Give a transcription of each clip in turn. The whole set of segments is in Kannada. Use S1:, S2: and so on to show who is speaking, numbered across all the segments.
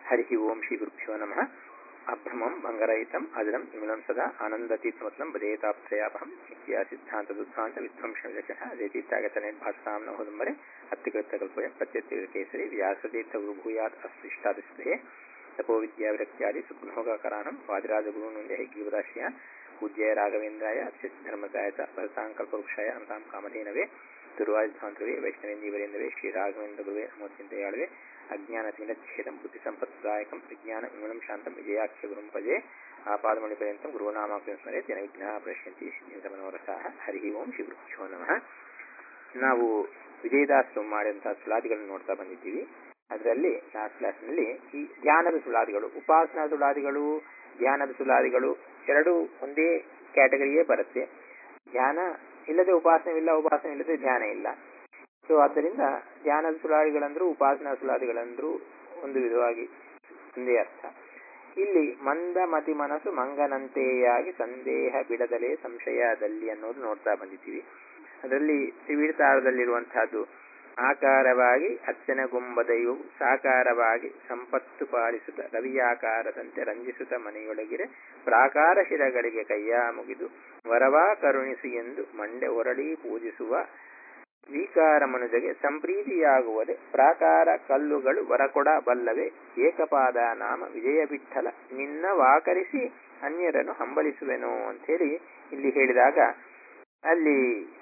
S1: ಹರಿ ಓಂ ಶ್ರೀ ಗುರುಭ್ಯೋ ನಮಃ ಅಭ್ರಮಂ ಭಂಗರಹಿತಂ ಅಜರಂ ವಿಮಲಂ ಸದಾ ಆನಂದತೀರ್ಥಮತಲಂ ಬದೇತಾಪ್ತ್ರಯಾಪಹಂ ನಿತ್ಯ ಸಿದ್ಧಾಂತ ದುದ್ಧಾಂತ ವಿಧ್ವಂಸ ವಿರಚಃ ಜಯತೀರ್ಥಾಗತನೆ ಭಾಸಾಂ ನ ಹೋದಂಬರೆ ಅತ್ಯಕೃತ್ಯಕಲ್ಪಯ ಪ್ರತ್ಯತ್ಯ ಕೇಸರಿ ವ್ಯಾಸತೀರ್ಥ ಗುರುಭೂಯಾತ್ ಅಸ್ಪೃಷ್ಟಾದಿಸ್ಪೃಹೆ ತಪೋ ವಿದ್ಯಾ ವಿರಕ್ತ್ಯಾದಿ ಸುಗ್ನೋಗಾಕರಾಣಂ ವಾದಿರಾಜಗುರುನುಂದೆ ಗೀವರಾಶ್ರಯ ಪೂಜ್ಯ ರಾಘವೇಂದ್ರಾಯ ಧರ್ಮದಾಯತ ಭರತಾಂಕಲ್ಪವೃಕ್ಷಾಯ ಅಂತಾಂ ಕಾಮಧೇನವೇ ದುರ್ವಾಯುಧಾಂತವೇ ವೈಷ್ಣವೇಂದೀವರೇಂದವೇ ಶ್ರೀ ರಾಘವೇಂದ್ರ ಗುರುವೇ ನಮೋಚಿಂತೆಯಾಳುವೆ ಅಜ್ಞಾನತಿಮಿರಚ್ಛೇದಂ ಬುದ್ಧಿ ಸಂಪತ್ದಾಯಕಂ ವಿಜ್ಞಾನ ವಿಮಲಂ ಶಾಂತಂ ವಿಜಯಾಖ್ಯ ಗುರುಂ ಪಜೆ ಆಪಾದಮಣಿಪರ್ಯಂತಂ ಗುರುನಾಮಾಕ್ಯ ಸ್ಮರೆ ಜನ ವಿಘ್ನಃ ಪ್ರಶ್ಯಂತಿ ಸಿದ್ಧಿಸಮನೋರಸಾಹ ಹರಿ ಓಂ ಶ್ರೀ ಗುರುಭ್ಯೋ ನಮಃ ನಾವು ವಿಜಯದಾಸರು ಮಾಡಿದಂತಹ ಸುಳಾದಿಗಳನ್ನು ನೋಡ್ತಾ ಬಂದಿದ್ದೀವಿ ಅದರಲ್ಲಿ ಲಾಸ್ಟ್ ಕ್ಲಾಸ್ನಲ್ಲಿ ಈ ಧ್ಯಾನದ ಸುಳಾದಿಗಳು ಉಪಾಸನಾ ಸುಳಾದಿಗಳು ಧ್ಯಾನದ ಸುಳಾದಿಗಳು ಎರಡು ಒಂದೇ ಕ್ಯಾಟಗರಿಯೇ ಬರುತ್ತೆ ಧ್ಯಾನ ಇಲ್ಲದೆ ಉಪಾಸನವಿಲ್ಲ ಉಪಾಸನೆ ಇಲ್ಲದೆ ಧ್ಯಾನ ಇಲ್ಲ ಸೊ ಆದ್ದರಿಂದ ಧ್ಯಾನದ ಸುಳಾದಿಗಳಂದ್ರು ಉಪಾಸನಾ ಸುಳಾದಿಗಳಂದ್ರು ಒಂದು ವಿಧವಾಗಿ ಒಂದೇ ಅರ್ಥ ಇಲ್ಲಿ ಮಂದ ಮತಿ ಮನಸ್ಸು ಮಂಗನಂತೆಯಾಗಿ ಸಂದೇಹ ಬಿಡದಲೇ ಸಂಶಯದಲ್ಲಿ ಅನ್ನೋದು ನೋಡ್ತಾ ಬಂದಿದ್ದೀವಿ ಅದರಲ್ಲಿ ತ್ರಿವೀಡ್ತಾರದಲ್ಲಿರುವಂತಹದ್ದು ಆಕಾರವಾಗಿ ಅಚ್ಚನ ಗುಂಬದೆಯು ಸಾಕಾರವಾಗಿ ಸಂಪತ್ತು ಪಾಲಿಸುತ್ತ ರವಿಯಾಕಾರದಂತೆ ರಂಜಿಸುತ್ತ ಮನೆಯೊಳಗಿರೆ ಪ್ರಾಕಾರ ಶಿರಗಳಿಗೆ ಕೈಯ ಮುಗಿದು ವರವಾ ಕರುಣಿಸಿ ಎಂದು ಮಂಡೆ ಒರಳಿ ಪೂಜಿಸುವ ಸ್ವೀಕಾರ ಮನುಜಗೆ ಸಂಪ್ರೀತಿಯಾಗುವುದೇ ಪ್ರಾಕಾರ ಕಲ್ಲುಗಳು ವರಕೊಡ ಬಲ್ಲವೇ ಏಕಪಾದ ನಾಮ ವಿಜಯ ಬಿಠಲ ನಿನ್ನ ವಾಕರಿಸಿ ಅನ್ಯರನ್ನು ಹಂಬಲಿಸುವೆನೋ ಅಂಥೇಳಿ ಇಲ್ಲಿ ಹೇಳಿದಾಗ ಅಲ್ಲಿ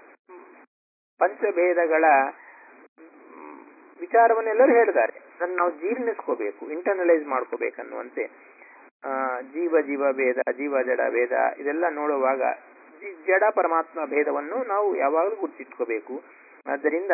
S1: ಪಂಚಭೇದಗಳ ವಿಚಾರವನ್ನೆಲ್ಲರೂ ಹೇಳಿದ್ದಾರೆ ಅದನ್ನು ನಾವು ಜೀರ್ಣಿಸ್ಕೋಬೇಕು ಇಂಟರ್ನಲೈಸ್ ಮಾಡ್ಕೋಬೇಕನ್ನುವಂತೆ ಜೀವ ಜೀವ ಭೇದ ಜೀವ ಜಡ ಭೇದ ಇದೆಲ್ಲ ನೋಡುವಾಗ ಜಡ ಪರಮಾತ್ಮ ಭೇದವನ್ನು ನಾವು ಯಾವಾಗಲೂ ಗುರುತಿಟ್ಕೋಬೇಕು ಆದ್ದರಿಂದ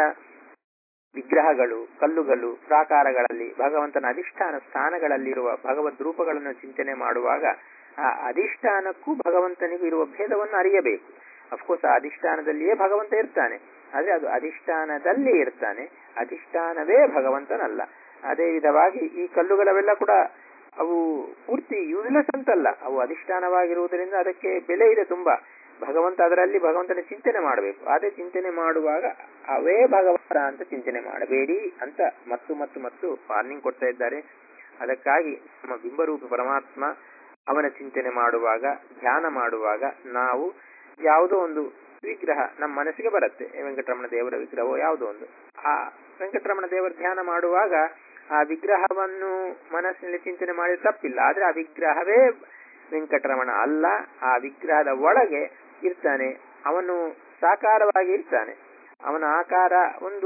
S1: ವಿಗ್ರಹಗಳು ಕಲ್ಲುಗಳು ಪ್ರಾಕಾರಗಳಲ್ಲಿ ಭಗವಂತನ ಅಧಿಷ್ಠಾನ ಸ್ಥಾನಗಳಲ್ಲಿರುವ ಭಗವದ್ ರೂಪಗಳನ್ನು ಚಿಂತನೆ ಮಾಡುವಾಗ ಆ ಅಧಿಷ್ಠಾನಕ್ಕೂ ಭಗವಂತನಿಗೂ ಇರುವ ಭೇದವನ್ನು ಅರಿಯಬೇಕು ಅಫ್ಕೋರ್ಸ್ ಆ ಅಧಿಷ್ಠಾನದಲ್ಲಿಯೇ ಭಗವಂತ ಇರ್ತಾನೆ ಆದ್ರೆ ಅದು ಅಧಿಷ್ಠಾನದಲ್ಲಿ ಇರ್ತಾನೆ ಅಧಿಷ್ಠಾನವೇ ಭಗವಂತನಲ್ಲ ಅದೇ ವಿಧವಾಗಿ ಈ ಕಲ್ಲುಗಳವೆಲ್ಲ ಕೂಡ ಅವು ಪೂರ್ತಿ ಯೂಸ್ಲೆಸ್ ಅಂತಲ್ಲ ಅವು ಅಧಿಷ್ಠಾನವಾಗಿರುವುದರಿಂದ ಅದಕ್ಕೆ ಬೆಲೆ ಇದೆ ತುಂಬಾ ಭಗವಂತ ಅದರಲ್ಲಿ ಭಗವಂತನ ಚಿಂತನೆ ಮಾಡಬೇಕು ಅದೇ ಚಿಂತನೆ ಮಾಡುವಾಗ ಅವೇ ಭಗವಂತ ಅಂತ ಚಿಂತನೆ ಮಾಡಬೇಡಿ ಅಂತ ಮತ್ತು ಮತ್ತು ಮತ್ತು ವಾರ್ನಿಂಗ್ ಕೊಡ್ತಾ ಇದ್ದಾರೆ ಅದಕ್ಕಾಗಿ ನಮ್ಮ ಬಿಂಬರೂಪ ಪರಮಾತ್ಮ ಅವನ ಚಿಂತನೆ ಮಾಡುವಾಗ ಧ್ಯಾನ ಮಾಡುವಾಗ ನಾವು ಯಾವುದೋ ಒಂದು ವಿಗ್ರಹ ನಮ್ಮ ಮನಸ್ಸಿಗೆ ಬರುತ್ತೆ ವೆಂಕಟರಮಣ ದೇವರ ವಿಗ್ರಹವೋ ಯಾವುದೋ ಒಂದು ಆ ವೆಂಕಟರಮಣ ದೇವರ ಧ್ಯಾನ ಮಾಡುವಾಗ ಆ ವಿಗ್ರಹವನ್ನು ಮನಸ್ಸಿನಲ್ಲಿ ಚಿಂತನೆ ಮಾಡಿ ತಪ್ಪಿಲ್ಲ ಆದ್ರೆ ಆ ವಿಗ್ರಹವೇ ವೆಂಕಟರಮಣ ಅಲ್ಲ ಆ ವಿಗ್ರಹದ ಒಳಗೆ ಇರ್ತಾನೆ ಅವನು ಸಾಕಾರವಾಗಿ ಇರ್ತಾನೆ ಅವನ ಆಕಾರ ಒಂದು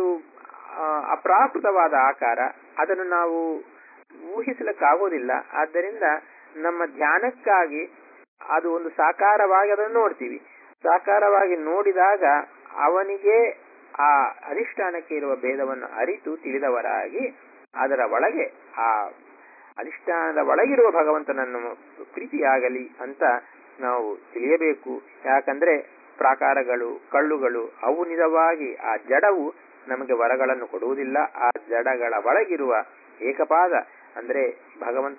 S1: ಅಪ್ರಾಕೃತವಾದ ಆಕಾರ ಅದನ್ನು ನಾವು ಊಹಿಸಲಿಕ್ಕಾಗೋದಿಲ್ಲ ಆದ್ದರಿಂದ ನಮ್ಮ ಧ್ಯಾನಕ್ಕಾಗಿ ಅದು ಒಂದು ಸಾಕಾರವಾಗಿ ಅದನ್ನು ನೋಡ್ತೀವಿ ಸಾಕಾರವಾಗಿ ನೋಡಿದಾಗ ಅವನಿಗೆ ಆ ಅಧಿಷ್ಠಾನಕ್ಕೆ ಇರುವ ಭೇದವನ್ನು ಅರಿತು ತಿಳಿದವರಾಗಿ ಅದರ ಒಳಗೆ ಆ ಅಧಿಷ್ಠಾನದ ಒಳಗಿರುವ ಭಗವಂತನನ್ನು ಪ್ರೀತಿಯಾಗಲಿ ಅಂತ ನಾವು ತಿಳಿಯಬೇಕು ಯಾಕಂದ್ರೆ ಪ್ರಾಕಾರಗಳು ಕಳ್ಳುಗಳು ಅವು ನಿಜವಾಗಿ ಆ ಜಡವು ನಮಗೆ ವರಗಳನ್ನು ಕೊಡುವುದಿಲ್ಲ ಆ ಜಡಗಳ ಒಳಗಿರುವ ಏಕಪಾದ ಅಂದ್ರೆ ಭಗವಂತ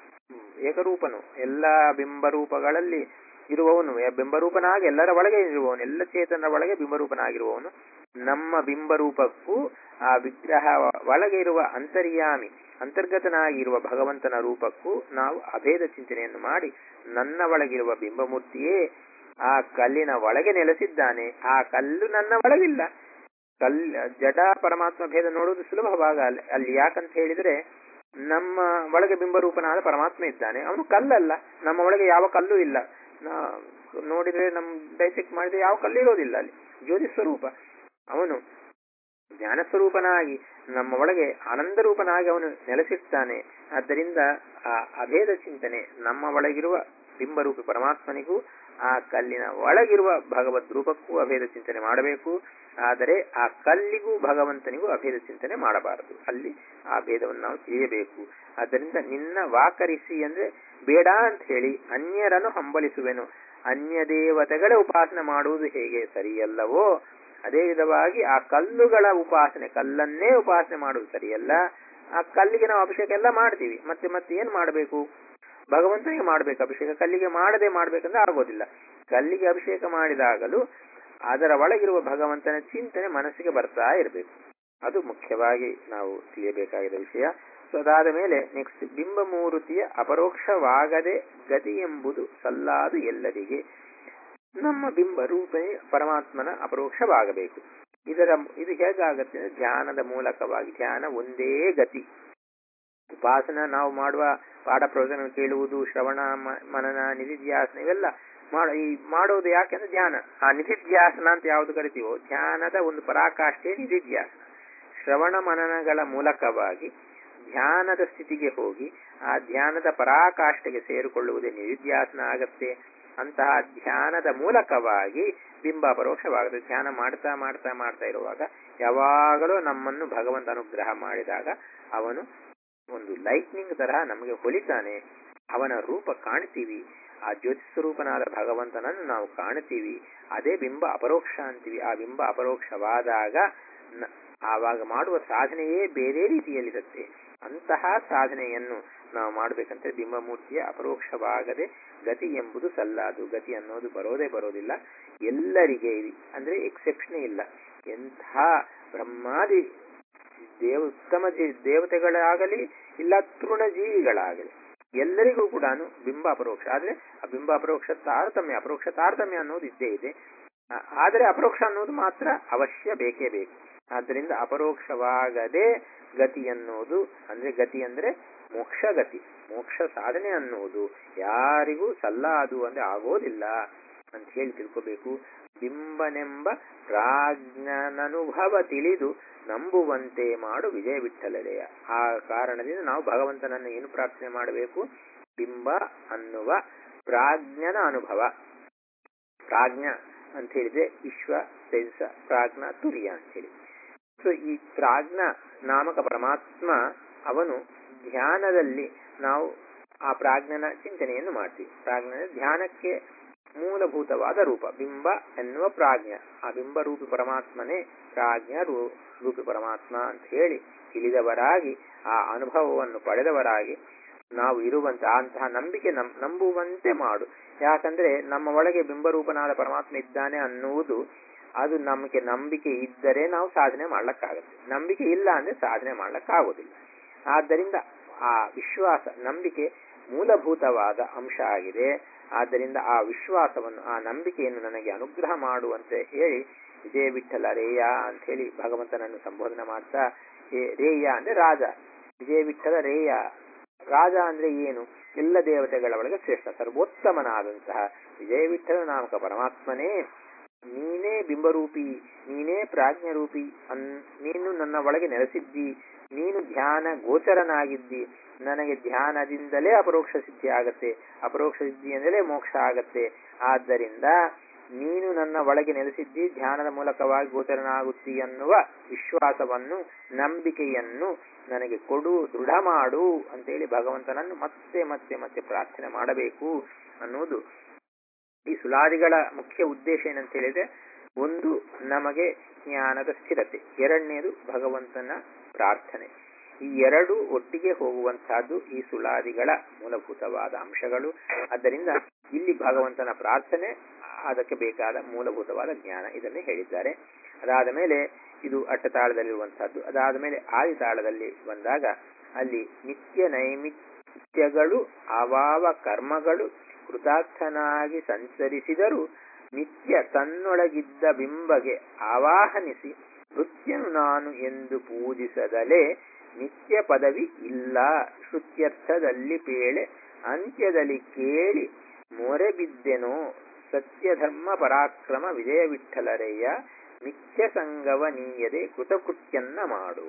S1: ಏಕರೂಪನು ಎಲ್ಲ ಬಿಂಬರೂಪಗಳಲ್ಲಿ ಇರುವವನು ಬಿಂಬರೂಪನಾಗಿ ಎಲ್ಲರ ಒಳಗೆ ಇರುವವನು ಎಲ್ಲ ಚೇತನರ ಒಳಗೆ ಬಿಂಬರೂಪನಾಗಿರುವವನು ನಮ್ಮ ಬಿಂಬರೂಪಕ್ಕೂ ಆ ವಿಗ್ರಹ ಒಳಗೆ ಇರುವ ಅಂತರ್ಯಾಮಿ ಅಂತರ್ಗತನಾಗಿರುವ ಭಗವಂತನ ರೂಪಕ್ಕೂ ನಾವು ಅಭೇದ ಚಿಂತನೆಯನ್ನು ಮಾಡಿ ನನ್ನ ಒಳಗಿರುವ ಬಿಂಬಮೂರ್ತಿಯೇ ಆ ಕಲ್ಲಿನ ಒಳಗೆ ನೆಲೆಸಿದ್ದಾನೆ ಆ ಕಲ್ಲು ನನ್ನ ಒಳಗಿಲ್ಲ ಕಲ್ ಜಡ ಪರಮಾತ್ಮ ಭೇದ ನೋಡುವುದು ಸುಲಭವಾಗ ಅಲ್ಲಿ ಯಾಕಂತ ಹೇಳಿದ್ರೆ ನಮ್ಮ ಒಳಗೆ ಬಿಂಬರೂಪನಾದ ಪರಮಾತ್ಮ ಇದ್ದಾನೆ ಅವನು ಕಲ್ಲಲ್ಲ ನಮ್ಮ ಒಳಗೆ ಯಾವ ಕಲ್ಲು ಇಲ್ಲ ನೋಡಿದ್ರೆ ನಮ್ ಡೈಸೆಕ್ಟ್ ಮಾಡಿದ್ರೆ ಯಾವ ಕಲ್ಲು ಇರೋದಿಲ್ಲ ಅಲ್ಲಿ ಜ್ಯೋತಿ ಸ್ವರೂಪ ಅವನು ಜ್ಞಾನ ಸ್ವರೂಪನಾಗಿ ನಮ್ಮ ಒಳಗೆ ಆನಂದ ರೂಪನಾಗಿ ಅವನು ನೆಲೆಸಿರ್ತಾನೆ ಆದ್ದರಿಂದ ಆ ಅಭೇದ ಚಿಂತನೆ ನಮ್ಮ ಒಳಗಿರುವ ಬಿಂಬರೂಪಿ ಪರಮಾತ್ಮನಿಗೂ ಆ ಕಲ್ಲಿನ ಒಳಗಿರುವ ಭಗವದ್ ರೂಪಕ್ಕೂ ಅಭೇದ ಚಿಂತನೆ ಮಾಡಬೇಕು ಆದರೆ ಆ ಕಲ್ಲಿಗೂ ಭಗವಂತನಿಗೂ ಅಭೇದ ಚಿಂತನೆ ಮಾಡಬಾರದು ಅಲ್ಲಿ ಆ ಭೇದವನ್ನು ನಾವು ತಿಳಿಯಬೇಕು ಆದ್ದರಿಂದ ನಿನ್ನ ವಾಕರಿಸಿ ಅಂದ್ರೆ ಬೇಡ ಅಂತ ಹೇಳಿ ಅನ್ಯರನ್ನು ಹಂಬಲಿಸುವೆನು ಅನ್ಯ ದೇವತೆಗಳ ಉಪಾಸನೆ ಮಾಡುವುದು ಹೇಗೆ ಸರಿಯಲ್ಲವೋ ಅದೇ ವಿಧವಾಗಿ ಆ ಕಲ್ಲುಗಳ ಉಪಾಸನೆ ಕಲ್ಲನ್ನೇ ಉಪಾಸನೆ ಮಾಡುವುದು ಸರಿಯಲ್ಲ ಆ ಕಲ್ಲಿಗೆ ನಾವು ಅಭಿಷೇಕ ಎಲ್ಲ ಮಾಡ್ತೀವಿ ಮತ್ತೆ ಮತ್ತೆ ಏನ್ ಮಾಡಬೇಕು ಭಗವಂತನಿಗೆ ಮಾಡ್ಬೇಕು ಅಭಿಷೇಕ ಕಲ್ಲಿಗೆ ಮಾಡದೆ ಮಾಡ್ಬೇಕಂದ್ರೆ ಆಗೋದಿಲ್ಲ ಕಲ್ಲಿಗೆ ಅಭಿಷೇಕ ಮಾಡಿದಾಗಲೂ ಅದರ ಒಳಗಿರುವ ಭಗವಂತನ ಚಿಂತನೆ ಮನಸ್ಸಿಗೆ ಬರ್ತಾ ಇರಬೇಕು ಅದು ಮುಖ್ಯವಾಗಿ ನಾವು ತಿಳಿಯಬೇಕಾಗಿದ್ದ ವಿಷಯ ಸೊ ಅದಾದ ಮೇಲೆ ನೆಕ್ಸ್ಟ್ ಬಿಂಬಮೂರ್ತಿಯ ಅಪರೋಕ್ಷವಾಗದೆ ಗತಿ ಎಂಬುದು ಸಲ್ಲಾದು ಎಲ್ಲರಿಗೆ ನಮ್ಮ ಬಿಂಬ ರೂಪೇ ಪರಮಾತ್ಮನ ಅಪರೋಕ್ಷವಾಗಬೇಕು ಇದರ ಇದು ಹೇಗಾಗತ್ತೆ ಅಂದ್ರೆ ಧ್ಯಾನದ ಮೂಲಕವಾಗಿ ಧ್ಯಾನ ಒಂದೇ ಗತಿ ಉಪಾಸನ ನಾವು ಮಾಡುವ ಪಾಠ ಪ್ರವಚನ ಕೇಳುವುದು ಶ್ರವಣ ಮ- ಮನನ ನಿಧಿಧ್ಯಾಸನ ಇವೆಲ್ಲ ಮಾಡ ಈ ಮಾಡೋದು ಯಾಕೆಂದ್ರೆ ಧ್ಯಾನ ಆ ನಿಧಿಧ್ಯಾಸನ ಅಂತ ಯಾವುದು ಕರಿತೀವೋ ಧ್ಯಾನದ ಒಂದು ಪರಾಕಾಷ್ಠೆ ನಿಧಿಧ್ಯಾಸನ ಶ್ರವಣ ಮನನಗಳ ಮೂಲಕವಾಗಿ ಧ್ಯಾನದ ಸ್ಥಿತಿಗೆ ಹೋಗಿ ಆ ಧ್ಯಾನದ ಪರಾಕಾಷ್ಠೆಗೆ ಸೇರಿಕೊಳ್ಳುವುದೇ ನಿಧಿಧ್ಯಾಸನ ಆಗತ್ತೆ ಅಂತಹ ಧ್ಯಾನದ ಮೂಲಕವಾಗಿ ಬಿಂಬ ಪರೋಕ್ಷವಾಗುತ್ತೆ ಧ್ಯಾನ ಮಾಡ್ತಾ ಮಾಡ್ತಾ ಮಾಡ್ತಾ ಇರುವಾಗ ಯಾವಾಗಲೂ ನಮ್ಮನ್ನು ಭಗವಂತ ಅನುಗ್ರಹ ಮಾಡಿದಾಗ ಅವನು ಒಂದು ಲೈಟ್ನಿಂಗ್ ತರಹ ನಮಗೆ ಹೊಲಿತಾನೆ ಅವನ ರೂಪ ಕಾಣ್ತೀವಿ ಆ ಜ್ಯೋತಿಸ್ವರೂಪನಾದ ಭಗವಂತನನ್ನು ನಾವು ಕಾಣ್ತೀವಿ ಅದೇ ಬಿಂಬ ಅಪರೋಕ್ಷ ಅಂತೀವಿ ಆ ಬಿಂಬ ಅಪರೋಕ್ಷವಾದಾಗ ನ- ಆವಾಗ ಮಾಡುವ ಸಾಧನೆಯೇ ಬೇರೆ ರೀತಿಯಲ್ಲಿರುತ್ತೆ ಅಂತಹ ಸಾಧನೆಯನ್ನು ನಾವು ಮಾಡಬೇಕಂದ್ರೆ ಬಿಂಬಮೂರ್ತಿಯ ಅಪರೋಕ್ಷವಾಗದೆ ಗತಿ ಎಂಬುದು ಸಲ್ಲಾದು ಗತಿ ಅನ್ನೋದು ಬರೋದೇ ಬರೋದಿಲ್ಲ ಎಲ್ಲರಿಗೆ ಇದೆ ಅಂದ್ರೆ ಎಕ್ಸೆಪ್ಷನ್ ಇಲ್ಲ ಎಂಥ ಬ್ರಹ್ಮಾದಿ ದೇವ ಉತ್ತಮ ಜೀ- ದೇವತೆಗಳಾಗಲಿ ಇಲ್ಲ ತೃಣಜೀವಿಗಳಾಗಲಿ ಎಲ್ಲರಿಗೂ ಕೂಡ ಬಿಂಬ ಅಪರೋಕ್ಷ ಆದ್ರೆ ಆ ಬಿಂಬ ಅಪರೋಕ್ಷ ತಾರತಮ್ಯ ಅಪರೋಕ್ಷ ತಾರತಮ್ಯ ಅನ್ನೋದು ಇದ್ದೇ ಇದೆ ಆ- ಆದರೆ ಅಪರೋಕ್ಷ ಅನ್ನೋದು ಮಾತ್ರ ಅವಶ್ಯ ಬೇಕೇ ಬೇಕು ಆದ್ದರಿಂದ ಅಪರೋಕ್ಷವಾಗದೆ ಗತಿ ಅನ್ನೋದು ಅಂದ್ರೆ ಗತಿ ಅಂದ್ರೆ ಮೋಕ್ಷ ಗತಿ ಮೋಕ್ಷ ಸಾಧನೆ ಅನ್ನೋದು ಯಾರಿಗೂ ಸಲ್ಲಾದು ಅಂದ್ರೆ ಆಗೋದಿಲ್ಲ ಅಂತ ಹೇಳಿ ತಿಳ್ಕೋಬೇಕು ಬಿಂಬನೆಂಬ ಪ್ರಾಜ್ಞನನುಭವ ತಿಳಿದು ನಂಬುವಂತೆ ಮಾಡು ವಿಜಯ ವಿಠಲಳೆಯ ಆ ಕಾರಣದಿಂದ ನಾವು ಭಗವಂತನನ್ನು ಏನು ಪ್ರಾರ್ಥನೆ ಮಾಡಬೇಕು ಬಿಂಬ ಅನ್ನುವ ಪ್ರಾಜ್ಞನ ಅನುಭವ ಪ್ರಾಜ್ಞ ಅಂತ ಹೇಳಿದ್ರೆ ವಿಶ್ವ ತೆನ್ಸ ಪ್ರಾಜ್ಞ ತುರ್ಯ ಅಂತ ಹೇಳಿ ಸೊ ಈ ಪ್ರಾಜ್ಞ ನಾಮಕ ಪರಮಾತ್ಮ ಅವನು ಧ್ಯಾನದಲ್ಲಿ ನಾವು ಆ ಪ್ರಾಜ್ಞನ ಚಿಂತನೆಯನ್ನು ಮಾಡ್ತೀವಿ ಪ್ರಾಜ್ಞನ ಧ್ಯಾನಕ್ಕೆ ಮೂಲಭೂತವಾದ ರೂಪ ಬಿಂಬ ಎನ್ನುವ ಪ್ರಾಜ್ಞ ಆ ಬಿಂಬ ರೂಪಿ ಪರಮಾತ್ಮನೇ ಪ್ರಾಜ್ಞ ರೂ- ರೂಪಿ ಪರಮಾತ್ಮ ಅಂತ ಹೇಳಿ ತಿಳಿದವರಾಗಿ ಆ ಅನುಭವವನ್ನು ಪಡೆದವರಾಗಿ ನಾವು ಇರುವಂತೆ ಅಂತಹ ನಂಬಿಕೆ ನಂ ನಂಬುವಂತೆ ಮಾಡು ಯಾಕಂದ್ರೆ ನಮ್ಮ ಒಳಗೆ ಬಿಂಬರೂಪನಾದ ಪರಮಾತ್ಮ ಇದ್ದಾನೆ ಅನ್ನುವುದು ಅದು ನಮಗೆ ನಂಬಿಕೆ ಇದ್ದರೆ ನಾವು ಸಾಧನೆ ಮಾಡ್ಲಕ್ಕಾಗುತ್ತೆ ನಂಬಿಕೆ ಇಲ್ಲ ಅಂದ್ರೆ ಸಾಧನೆ ಮಾಡ್ಲಕ್ಕಾಗೋದಿಲ್ಲ ಆದ್ದರಿಂದ ಆ ವಿಶ್ವಾಸ ನಂಬಿಕೆ ಮೂಲಭೂತವಾದ ಅಂಶ ಆಗಿದೆ ಆದ್ದರಿಂದ ಆ ವಿಶ್ವಾಸವನ್ನು ಆ ನಂಬಿಕೆಯನ್ನು ನನಗೆ ಅನುಗ್ರಹ ಮಾಡುವಂತೆ ಹೇಳಿ ವಿಜಯ ವಿಠಲ ರೇಯ ಅಂತ ಹೇಳಿ ಭಗವಂತನನ್ನು ಸಂಬೋಧನೆ ಮಾಡ್ತಾ ಏ- ರೇಯ ಅಂದ್ರೆ ರಾಜ ವಿಜಯ ವಿಠಲ ರೇಯ ರಾಜ ಅಂದ್ರೆ ಏನು ಎಲ್ಲ ದೇವತೆಗಳ ಒಳಗೆ ಶ್ರೇಷ್ಠ ಸರ್ವೋತ್ತಮನಾದಂತಹ ವಿಜಯ ವಿಠಲ ನಾಮಕ ಪರಮಾತ್ಮನೇ ನೀನೇ ಬಿಂಬರೂಪಿ ನೀನೇ ಪ್ರಾಜ್ಞರೂಪಿ ಅನ್ ನೀನು ನನ್ನ ಒಳಗೆ ನೆಲೆಸಿದ್ದಿ ನೀನು ಧ್ಯಾನ ಗೋಚರನಾಗಿದ್ದಿ ನನಗೆ ಧ್ಯಾನದಿಂದಲೇ ಅಪರೋಕ್ಷ ಸಿದ್ಧಿ ಆಗತ್ತೆ ಅಪರೋಕ್ಷ ಸಿದ್ಧಿಯಿಂದಲೇ ಮೋಕ್ಷ ಆಗತ್ತೆ ಆದ್ದರಿಂದ ನೀನು ನನ್ನ ಒಳಗೆ ನೆಲೆಸಿದ್ದಿ ಧ್ಯಾನದ ಮೂಲಕವಾಗಿ ಗೋಚರನಾಗುತ್ತಿ ಅನ್ನುವ ವಿಶ್ವಾಸವನ್ನು ನಂಬಿಕೆಯನ್ನು ನನಗೆ ಕೊಡು ದೃಢ ಮಾಡು ಅಂತೇಳಿ ಭಗವಂತನನ್ನು ಮತ್ತೆ ಮತ್ತೆ ಮತ್ತೆ ಪ್ರಾರ್ಥನೆ ಮಾಡಬೇಕು ಅನ್ನುವುದು ಈ ಸುಲಾದಿಗಳ ಮುಖ್ಯ ಉದ್ದೇಶ ಏನಂತ ಹೇಳಿದ್ರೆ ಒಂದು ನಮಗೆ ಜ್ಞಾನದ ಸ್ಥಿರತೆ ಎರಡನೇದು ಭಗವಂತನ ಪ್ರಾರ್ಥನೆ ಈ ಎರಡು ಒಟ್ಟಿಗೆ ಹೋಗುವಂತಹದ್ದು ಈ ಸುಳಾದಿಗಳ ಮೂಲಭೂತವಾದ ಅಂಶಗಳು ಆದ್ದರಿಂದ ಇಲ್ಲಿ ಭಗವಂತನ ಪ್ರಾರ್ಥನೆ ಅದಕ್ಕೆ ಬೇಕಾದ ಮೂಲಭೂತವಾದ ಜ್ಞಾನ ಇದನ್ನೇ ಹೇಳಿದ್ದಾರೆ ಅದಾದ ಮೇಲೆ ಇದು ಅಟ್ಟತಾಳದಲ್ಲಿರುವಂತಹದ್ದು ಅದಾದ ಮೇಲೆ ಆದಿ ತಾಳದಲ್ಲಿ ಬಂದಾಗ ಅಲ್ಲಿ ನಿತ್ಯ ನೈಮಿತ್ಯಗಳು ಅವಾವ ಕರ್ಮಗಳು ಕೃತಾರ್ಥನಾಗಿ ಸಂಚರಿಸಿದರೂ ನಿತ್ಯ ತನ್ನೊಳಗಿದ್ದ ಬಿಂಬಗೆ ಆವಾಹನಿಸಿ ನೃತ್ಯನು ನಾನು ಎಂದು ಪೂಜಿಸದಲೇ ನಿತ್ಯ ಪದವಿ ಇಲ್ಲ ಶ್ರುತ್ಯರ್ಥದಲ್ಲಿ ಪೇಳೆ ಅಂತ್ಯದಲ್ಲಿ ಕೇಳಿ ಮೊರೆ ಬಿದ್ದೆನೋ ಸತ್ಯಧರ್ಮ ಪರಾಕ್ರಮ ವಿಜಯ ವಿಠಲರೆಯ ನಿತ್ಯ ಸಂಗವ ನೀಯದೆ ಕೃತಕೃತ್ಯನ್ನ ಮಾಡು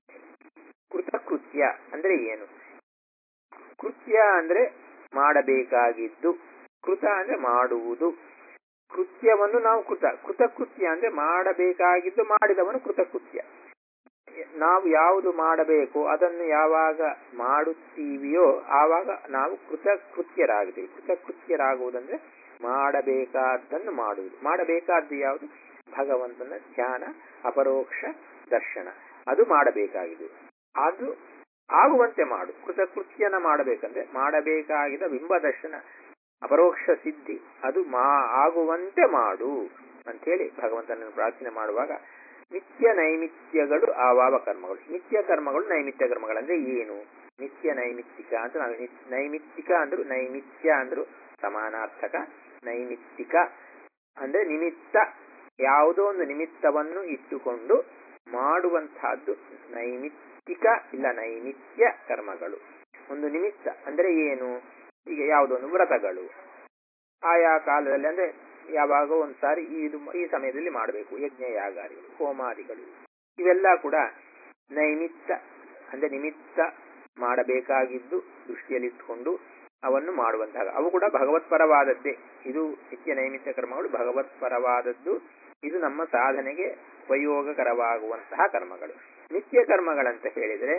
S1: ಕೃತಕೃತ್ಯ ಅಂದ್ರೆ ಏನು ಕೃತ್ಯ ಅಂದ್ರೆ ಮಾಡಬೇಕಾಗಿದ್ದು ಕೃತ ಅಂದ್ರೆ ಮಾಡುವುದು ಕೃತ್ಯವನ್ನು ನಾವು ಕೃತ ಕೃತಕೃತ್ಯ ಅಂದ್ರೆ ಮಾಡಬೇಕಾಗಿದ್ದು ಮಾಡಿದವನು ಕೃತಕೃತ್ಯ ನಾವು ಯಾವುದು ಮಾಡಬೇಕು ಅದನ್ನು ಯಾವಾಗ ಮಾಡುತ್ತೀವಿಯೋ ಆವಾಗ ನಾವು ಕೃತಕೃತ್ಯರಾಗ್ತೀವಿ ಕೃತಕೃತ್ಯರಾಗುವುದಂದ್ರೆ ಮಾಡಬೇಕಾದ್ದನ್ನು ಮಾಡುವುದು ಮಾಡಬೇಕಾದ್ದು ಯಾವುದು ಭಗವಂತನ ಧ್ಯಾನ ಅಪರೋಕ್ಷ ದರ್ಶನ ಅದು ಮಾಡಬೇಕಾಗಿದೆ ಅದು ಆಗುವಂತೆ ಮಾಡು ಕೃತಕೃತ್ಯನ ಮಾಡಬೇಕಂದ್ರೆ ಮಾಡಬೇಕಾಗಿದ್ದ ಬಿಂಬ ದರ್ಶನ ಅಪರೋಕ್ಷ ಸಿದ್ಧಿ ಅದು ಮಾ ಆಗುವಂತೆ ಮಾಡು ಅಂಥೇಳಿ ಭಗವಂತನನ್ನು ಪ್ರಾರ್ಥನೆ ಮಾಡುವಾಗ ನಿತ್ಯ ನೈಮಿತ್ಯಗಳು ಆವಾವ ಕರ್ಮಗಳು ನಿತ್ಯ ಕರ್ಮಗಳು ನೈಮಿತ್ಯ ಕರ್ಮಗಳು ಅಂದ್ರೆ ಏನು ನಿತ್ಯ ನೈಮಿತ್ತಿಕ ಅಂತ ನಾವು ನಿ- ನೈಮಿತ್ತಿಕ ಅಂದ್ರು ನೈಮಿತ್ಯ ಅಂದ್ರು ಸಮಾನಾರ್ಥಕ ನೈಮಿತ್ತಿಕ ಅಂದ್ರೆ ನಿಮಿತ್ತ ಯಾವುದೋ ಒಂದು ನಿಮಿತ್ತವನ್ನು ಇಟ್ಟುಕೊಂಡು ಮಾಡುವಂತಹದ್ದು ನೈಮಿತ್ತಿಕ ಇಲ್ಲ ನೈಮಿತ್ಯ ಕರ್ಮಗಳು ಒಂದು ನಿಮಿತ್ತ ಅಂದ್ರೆ ಏನು ಈಗ ಯಾವುದೋ ಒಂದು ವ್ರತಗಳು ಆಯಾ ಕಾಲದಲ್ಲಿ ಅಂದ್ರೆ ಯಾವಾಗ ಒಂದ್ಸಾರಿ ಇದು ಈ ಸಮಯದಲ್ಲಿ ಮಾಡಬೇಕು ಯಜ್ಞ ಯಾಗಾದಿಗಳು ಹೋಮಾದಿಗಳು ಇವೆಲ್ಲ ಕೂಡ ನೈಮಿತ್ತ ಅಂದ್ರೆ ನಿಮಿತ್ತ ಮಾಡಬೇಕಾಗಿದ್ದು ದೃಷ್ಟಿಯಲ್ಲಿಟ್ಟುಕೊಂಡು ಅವನ್ನು ಮಾಡುವಂತಹ ಅವು ಕೂಡ ಭಗವತ್ಪರವಾದದ್ದೇ ಇದು ನಿತ್ಯ ನೈಮಿತ್ಯ ಕರ್ಮಗಳು ಭಗವತ್ಪರವಾದದ್ದು ಇದು ನಮ್ಮ ಸಾಧನೆಗೆ ಉಪಯೋಗಕರವಾಗುವಂತಹ ಕರ್ಮಗಳು ನಿತ್ಯ ಕರ್ಮಗಳಂತ ಹೇಳಿದರೆ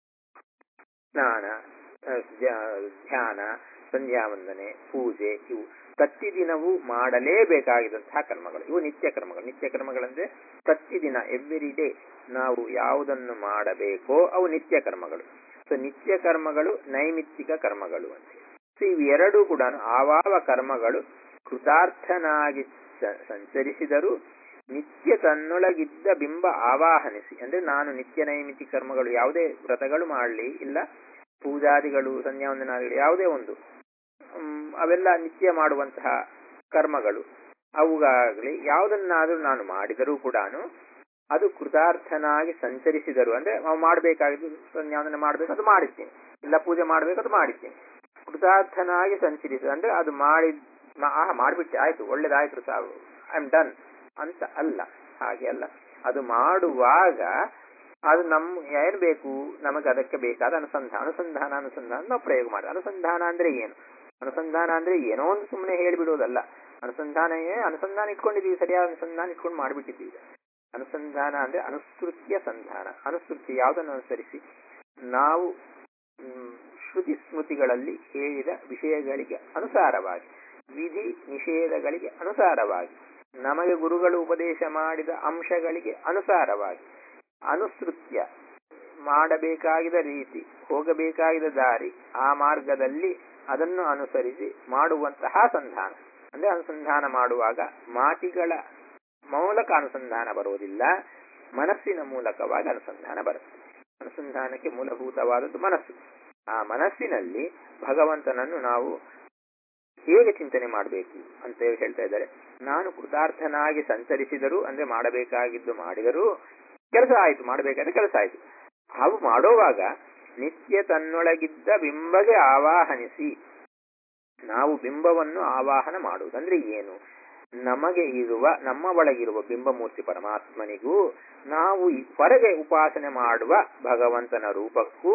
S1: ಸ್ನಾನ ಆ, ಧ್ಯ- ಧ್ಯಾನ ಸಂಧ್ಯಾವಂದನೆ ಪೂಜೆ ಇವು ಪ್ರತಿದಿನವೂ ಮಾಡಲೇಬೇಕಾಗಿದ್ದಂತಹ ಕರ್ಮಗಳು ಇವು ನಿತ್ಯ ಕರ್ಮಗಳು ನಿತ್ಯ ಕರ್ಮಗಳಂದ್ರೆ ಪ್ರತಿದಿನ ಎವ್ರಿ ಡೇ ನಾವು ಯಾವುದನ್ನು ಮಾಡಬೇಕೋ ಅವು ನಿತ್ಯ ಕರ್ಮಗಳು ಸೊ ನಿತ್ಯ ಕರ್ಮಗಳು ನೈಮಿತ್ತಿಕ ಕರ್ಮಗಳು ಅಂತ ಸೊ ಇವೆರಡೂ ಕೂಡ ಆವಾವ ಕರ್ಮಗಳು ಕೃತಾರ್ಥನಾಗಿ ಸ- ಸಂಚರಿಸಿದರೂ ನಿತ್ಯ ತನ್ನೊಳಗಿದ್ದ ಬಿಂಬ ಆವಾಹನಿಸಿ ಅಂದ್ರೆ ನಾನು ನಿತ್ಯ ನೈಮಿತಿಕ ಕರ್ಮಗಳು ಯಾವುದೇ ವ್ರತಗಳು ಮಾಡಲಿ ಇಲ್ಲ ಪೂಜಾದಿಗಳು ಸಂಧ್ಯಾವಂದನಾದಿಗಳು ಯಾವುದೇ ಒಂದು ಮ್, ಅವೆಲ್ಲ ನಿತ್ಯ ಮಾಡುವಂತಹ ಕರ್ಮಗಳು ಅವುಗಾಗಲಿ ಯಾವುದನ್ನಾದರೂ ನಾನು ಮಾಡಿದರೂ ಕೂಡ ಅದು ಕೃತಾರ್ಥನಾಗಿ ಸಂಚರಿಸಿದರು ಅಂದ್ರೆ ನಾವು ಮಾಡಬೇಕಾಗಿದ್ದು ಸಂಧ್ಯಾವಂದನೆ ಮಾಡಬೇಕು ಅದು ಮಾಡಿದ್ದೀನಿ ಇಲ್ಲ ಪೂಜೆ ಮಾಡಬೇಕು ಅದು ಮಾಡಿದ್ದೀನಿ ಕೃತಾರ್ಥನಾಗಿ ಸಂಚರಿಸ ಅಂದ್ರೆ ಅದು ಮಾಡಿ ಮಾ- ಆಹಾ ಮಾಡಿಬಿಟ್ಟೆ ಆಯ್ತು ಒಳ್ಳೇದಾಯ್ತು ಸಾವು ಐ ಆಮ್ ಡನ್ ಅಂತ ಅಲ್ಲ ಹಾಗೆ ಅಲ್ಲ ಅದು ಮಾಡುವಾಗ ಅದು ನಮ್ಮ ಏನ್ ಬೇಕು ನಮಗೆ ಅದಕ್ಕೆ ಬೇಕಾದ ಅನುಸಂಧಾನ ಅನುಸಂಧಾನ ಅನುಸಂಧಾನ ನಾವು ಪ್ರಯೋಗ ಮಾಡಿ ಅನುಸಂಧಾನ ಅಂದ್ರೆ ಏನು ಅನುಸಂಧಾನ ಅಂದ್ರೆ ಏನೋ ಒಂದು ಸುಮ್ಮನೆ ಹೇಳಿಬಿಡುವುದಲ್ಲ ಅನುಸಂಧಾನ ಏ- ಅನುಸಂಧಾನ ಇಟ್ಕೊಂಡಿದೀವಿ ಸರಿಯಾದ ಅನುಸಂಧಾನ ಇಟ್ಕೊಂಡು ಮಾಡಿಬಿಟ್ಟಿದ್ದೀವಿ ಅನುಸಂಧಾನ ಅಂದ್ರೆ ಅನುಸೃತ್ಯ ಸಂಧಾನ ಅನುಸೃತ್ಯ ಯಾವುದನ್ನು ಅನುಸರಿಸಿ ನಾವು ಮ್, ಶ್ರುತಿ ಸ್ಮೃತಿಗಳಲ್ಲಿ ಹೇಳಿದ ವಿಷಯಗಳಿಗೆ ಅನುಸಾರವಾಗಿ ವಿಧಿ ನಿಷೇಧಗಳಿಗೆ ಅನುಸಾರವಾಗಿ ನಮಗೆ ಗುರುಗಳು ಉಪದೇಶ ಮಾಡಿದ ಅಂಶಗಳಿಗೆ ಅನುಸಾರವಾಗಿ ಅನುಸೃತ್ಯ ಮಾಡಬೇಕಾಗಿದ ರೀತಿ ಹೋಗಬೇಕಾಗಿದ ದಾರಿ ಆ ಮಾರ್ಗದಲ್ಲಿ ಅದನ್ನು ಅನುಸರಿಸಿ ಮಾಡುವಂತಹ ಸಂಧಾನ ಅಂದ್ರೆ ಅನುಸಂಧಾನ ಮಾಡುವಾಗ ಮಾತಿಗಳ ಮೂಲಕ ಅನುಸಂಧಾನ ಬರುವುದಿಲ್ಲ ಮನಸ್ಸಿನ ಮೂಲಕವಾಗಿ ಅನುಸಂಧಾನ ಬರುತ್ತೆ ಅನುಸಂಧಾನಕ್ಕೆ ಮೂಲಭೂತವಾದದ್ದು ಮನಸ್ಸು ಆ ಮನಸ್ಸಿನಲ್ಲಿ ಭಗವಂತನನ್ನು ನಾವು ಹೇಗೆ ಚಿಂತನೆ ಮಾಡಬೇಕು ಅಂತ ಹೇಳಿ ಹೇಳ್ತಾ ಇದ್ದಾರೆ ನಾನು ಕೃತಾರ್ಥನಾಗಿ ಸಂಚರಿಸಿದರೂ ಅಂದ್ರೆ ಮಾಡಬೇಕಾಗಿದ್ದು ಮಾಡಿದರೂ ಕೆಲಸ ಆಯ್ತು ಮಾಡಬೇಕಾದ ಕೆಲಸ ಆಯ್ತು ಅವು ಮಾಡೋವಾಗ ನಿತ್ಯ ತನ್ನೊಳಗಿದ್ದ ಬಿಂಬಗೆ ಆವಾಹನಿಸಿ ನಾವು ಬಿಂಬವನ್ನು ಆವಾಹನ ಮಾಡುವುದು ಅಂದ್ರೆ ಏನು ನಮಗೆ ಇರುವ ನಮ್ಮ ಒಳಗಿರುವ ಬಿಂಬಮೂರ್ತಿ ಪರಮಾತ್ಮನಿಗೂ ನಾವು ಈ ಹೊರಗೆ ಉಪಾಸನೆ ಮಾಡುವ ಭಗವಂತನ ರೂಪಕ್ಕೂ